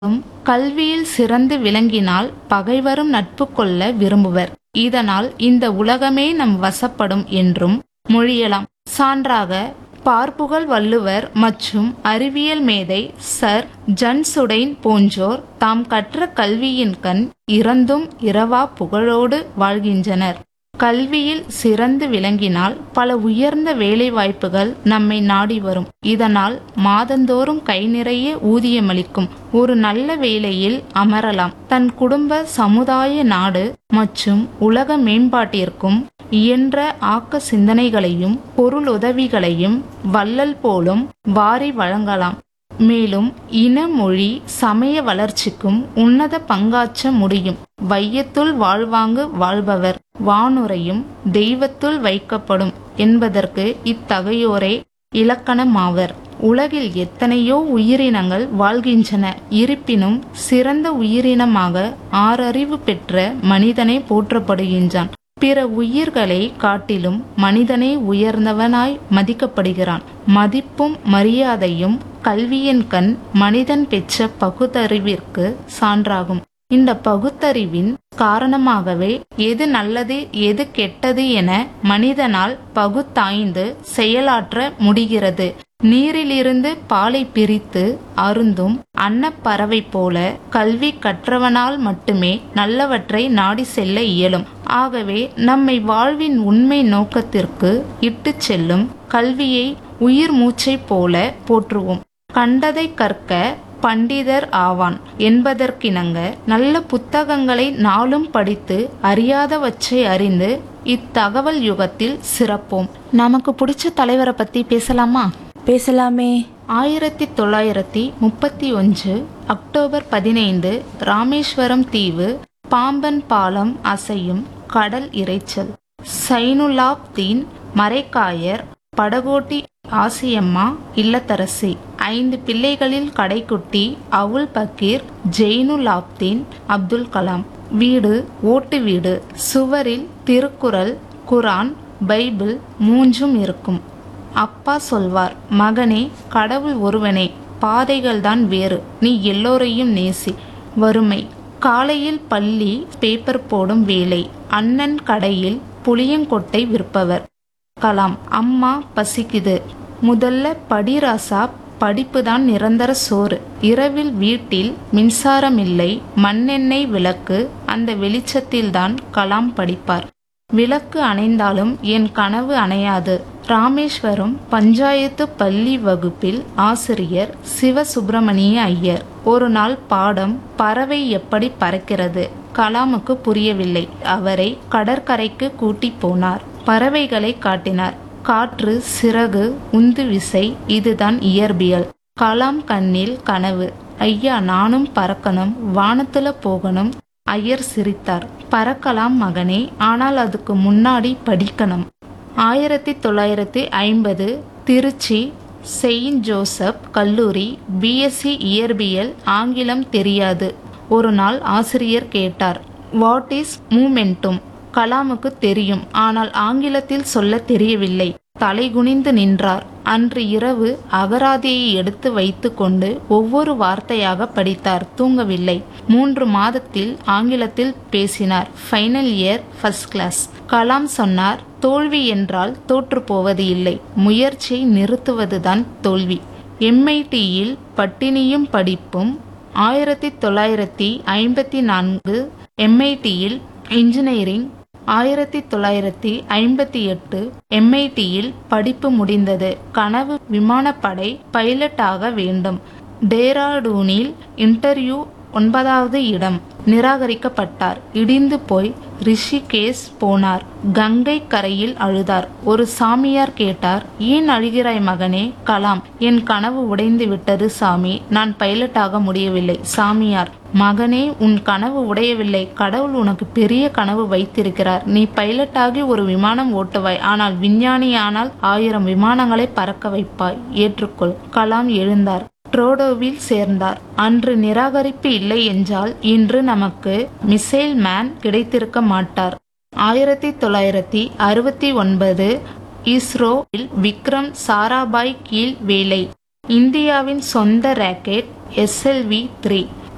கல்வியில் சிறந்து விளங்கினால் பகைவரும் நட்பு கொள்ள விரும்புவர் இதனால் இந்த உலகமே நம் வசப்படும் என்றும் மொழியலாம் சான்றாக பார்ப்புகழ் வள்ளுவர் மற்றும் அறிவியல் மேதை சர் ஜன்சுடைன் போன்றோர் தாம் கற்ற கல்வியின் கண் இறந்தும் இரவா புகழோடு வாழ்கின்றனர் கல்வியில் சிறந்து விளங்கினால் பல உயர்ந்த வேலைவாய்ப்புகள் நம்மை நாடி வரும் இதனால் மாதந்தோறும் கை நிறைய ஊதியமளிக்கும் ஒரு நல்ல வேலையில் அமரலாம் தன் குடும்ப சமுதாய நாடு மற்றும் உலக மேம்பாட்டிற்கும் இயன்ற ஆக்க சிந்தனைகளையும் பொருளுதவிகளையும் வள்ளல் போலும் வாரி வழங்கலாம் மேலும் இன மொழி சமய வளர்ச்சிக்கும் உன்னத பங்காற்ற முடியும் வையத்துள் வாழ்வாங்கு வாழ்பவர் வானுரையும் தெய்வத்துள் வைக்கப்படும் என்பதற்கு இத்தகையோரே இலக்கணமாவர் உலகில் எத்தனையோ உயிரினங்கள் வாழ்கின்றன இருப்பினும் சிறந்த உயிரினமாக ஆறறிவு பெற்ற மனிதனே போற்றப்படுகின்றான் பிற உயிர்களை காட்டிலும் மனிதனே உயர்ந்தவனாய் மதிக்கப்படுகிறான் மதிப்பும் மரியாதையும் கல்வியின் கண் மனிதன் பெற்ற பகுத்தறிவிற்கு சான்றாகும் இந்த பகுத்தறிவின் காரணமாகவே எது நல்லது எது கெட்டது என மனிதனால் பகுத்தாய்ந்து செயலாற்ற முடிகிறது நீரிலிருந்து பாலை பிரித்து அருந்தும் அன்னப்பறவை போல கல்வி கற்றவனால் மட்டுமே நல்லவற்றை நாடி செல்ல இயலும் ஆகவே நம்மை வாழ்வின் உண்மை நோக்கத்திற்கு இட்டுச் செல்லும் கல்வியை உயிர் மூச்சை போல போற்றுவோம் கண்டதை கற்க பண்டிதர் ஆவான் என்பதற்கிணங்க நல்ல புத்தகங்களை நாளும் படித்து அறியாதவற்றை அறிந்து இத்தகவல் யுகத்தில் சிறப்போம் நமக்கு பிடிச்ச தலைவரை பத்தி பேசலாமா பேசலாமே ஆயிரத்தி தொள்ளாயிரத்தி முப்பத்தி ஒன்று அக்டோபர் பதினைந்து ராமேஸ்வரம் தீவு பாம்பன் பாலம் அசையும் கடல் இரைச்சல் சைனுலாப்தீன் மரைக்காயர் படகோட்டி ஆசியம்மா இல்லத்தரசி ஐந்து பிள்ளைகளில் கடைக்குட்டி அவுல் பக்கீர் ஜெயினுலாப்தீன் அப்துல் கலாம் வீடு ஓட்டு வீடு சுவரில் திருக்குறள் குரான் பைபிள் மூன்றும் இருக்கும் அப்பா சொல்வார் மகனே கடவுள் ஒருவனே பாதைகள்தான் வேறு நீ எல்லோரையும் நேசி வறுமை காலையில் பள்ளி பேப்பர் போடும் வேலை அண்ணன் கடையில் புளியங்கொட்டை விற்பவர் கலாம் அம்மா பசிக்குது முதல்ல படிராசா படிப்புதான் நிரந்தர சோறு இரவில் வீட்டில் மின்சாரம் இல்லை மண்ணெண்ணெய் விளக்கு அந்த வெளிச்சத்தில்தான் கலாம் படிப்பார் விளக்கு அணைந்தாலும் என் கனவு அணையாது ராமேஸ்வரம் பஞ்சாயத்து பள்ளி வகுப்பில் ஆசிரியர் சிவசுப்பிரமணிய ஐயர் ஒரு நாள் பாடம் பறவை எப்படி பறக்கிறது கலாமுக்கு புரியவில்லை அவரை கடற்கரைக்கு கூட்டி போனார் பறவைகளை காட்டினார் காற்று சிறகு உந்து விசை இதுதான் இயற்பியல் கலாம் கண்ணில் கனவு ஐயா நானும் பறக்கணும் வானத்துல போகணும் ஐயர் சிரித்தார் பறக்கலாம் மகனே ஆனால் அதுக்கு முன்னாடி படிக்கணும் ஆயிரத்தி தொள்ளாயிரத்தி ஐம்பது திருச்சி செயின்ட் ஜோசப் கல்லூரி பிஎஸ்சி இயற்பியல் ஆங்கிலம் தெரியாது ஒரு நாள் ஆசிரியர் கேட்டார் வாட் இஸ் மூமெண்ட்டும் கலாமுக்கு தெரியும் ஆனால் ஆங்கிலத்தில் சொல்ல தெரியவில்லை தலைகுனிந்து நின்றார் அன்று இரவு அகராதியை எடுத்து வைத்துக்கொண்டு ஒவ்வொரு வார்த்தையாக படித்தார் தூங்கவில்லை மூன்று மாதத்தில் ஆங்கிலத்தில் பேசினார் final year first class Kalam சொன்னார் தோல்வி என்றால் தோற்று போவது இல்லை முயற்சியை நிறுத்துவதுதான் தோல்வி எம்ஐடியில் பட்டினியும் படிப்பும் ஆயிரத்தி தொள்ளாயிரத்தி ஐம்பத்தி நான்கு எம்ஐடியில் இன்ஜினியரிங் ஆயிரத்தி தொள்ளாயிரத்தி ஐம்பத்தி எட்டு எம்ஐடியில் படிப்பு முடிந்தது கனவு விமானப்படை பைலட் ஆக வேண்டும் டேராடூனில் இன்டர்வியூ ஒன்பதாவது இடம் நிராகரிக்கப்பட்டார் இடிந்து போய் ரிஷிகேஷ் போனார் கங்கை கரையில் அழுதார் ஒரு சாமியார் கேட்டார் ஏன் அழுகிறாய் மகனே கலாம் என் கனவு உடைந்து விட்டது சாமி நான் பைலட்டாக முடியவில்லை சாமியார் மகனே உன் கனவு உடையவில்லை கடவுள் உனக்கு பெரிய கனவு வைத்திருக்கிறார் நீ பைலட்டாகி ஒரு விமானம் ஓட்டுவாய் ஆனால் விஞ்ஞானியானால் ஆயிரம் விமானங்களை பறக்க வைப்பாய் ஏற்றுக்கொள் கலாம் எழுந்தார் ட்ரோடோவில் சேர்ந்தார் அன்று நிராகரிப்பு இல்லை என்றால் இன்று நமக்கு மிசைல் மேன் கிடைத்திருக்க மாட்டார் ஆயிரத்தி தொள்ளாயிரத்தி அறுபத்தி ஒன்பது இஸ்ரோவில் விக்ரம் சாராபாய் கீழ் வேலை இந்தியாவின் சொந்த ராக்கெட் எஸ்எல்வி த்ரீ